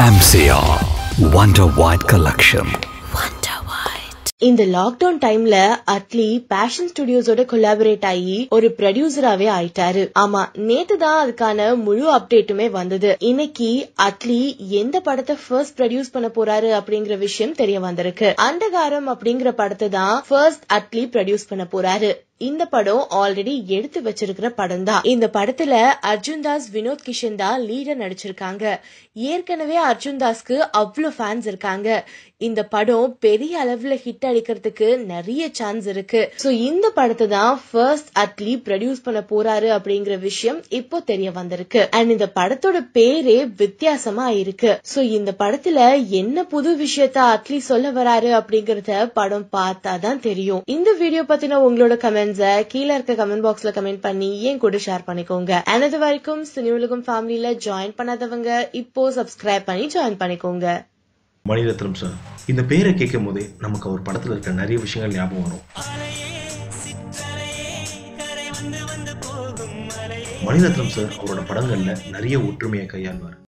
MCR Wonder White Collection. இந்த lockdown டைம்ல அட்லி பேஷன் ஸ்டுடியோஸோட கொலாபரேட் ஆகி ஒரு ப்ரொடியூசராவே ஆயிட்டாரு ஆமா நேத்து தான் அதுக்கான முழு அப்டேட்டுமே வந்தது இன்னைக்கு அட்லி எந்த படத்தை ஃபர்ஸ்ட் ப்ரொடியூஸ் பண்ண போறாரு அப்படிங்கிற விஷயம் தெரிய வந்திருக்கு அண்டகாரம் அப்படிங்கிற படத்தை தான் ஃபர்ஸ்ட் அட்லி ப்ரொடியூஸ் பண்ண போறாரு இந்த படம் ஆல்ரெடி எடுத்து வச்சிருக்கிற படம் தான் இந்த படத்துல அர்ஜுன் தாஸ் வினோத் கிஷன் தான் லீடர் நடிச்சிருக்காங்க ஏற்கனவே அர்ஜுன் தாஸ்க்கு அவ்வளவு ஃபேன்ஸ் இருக்காங்க இந்த படம் பெரிய அளவுல ஹிட் அடிக்கிறதுக்கு நிறைய சான்ஸ் இருக்கு சோ இந்த படத்தை தான் ஃபர்ஸ்ட் அட்லி ப்ரொடியூஸ் பண்ண போறாரு அப்படிங்கிற விஷயம் இப்போ தெரிய வந்திருக்கு அண்ட் இந்த படத்தோட பேரே வித்தியாசமா இருக்கு சோ இந்த படத்துல என்ன புது விஷயத்த அட்லி சொல்ல வராரு அப்படிங்கறத படம் பார்த்தாதான் தெரியும் இந்த வீடியோ பத்தின உங்களோட கமெண்ட்ஸ கீழே இருக்க கமெண்ட் பாக்ஸ்ல கமெண்ட் பண்ணி என் கூட ஷேர் பண்ணிக்கோங்க அண்ட் இது வரைக்கும் சினி உலகம் ஃபேமிலில ஜாயின் பண்ணாதவங்க இப்போ சப்ஸ்கிரைப் பண்ணி ஜாயின் பண்ணிக்கோங்க மணிரத்னம் சார் இந்த பேரை கேட்கும் போதே நமக்கு அவர் படத்துல இருக்க நிறைய விஷயங்கள் ஞாபகம் வரும் மணிரத்னம் சார் அவரோட படங்கள்ல நிறைய ஒற்றுமையை கையாள்வார்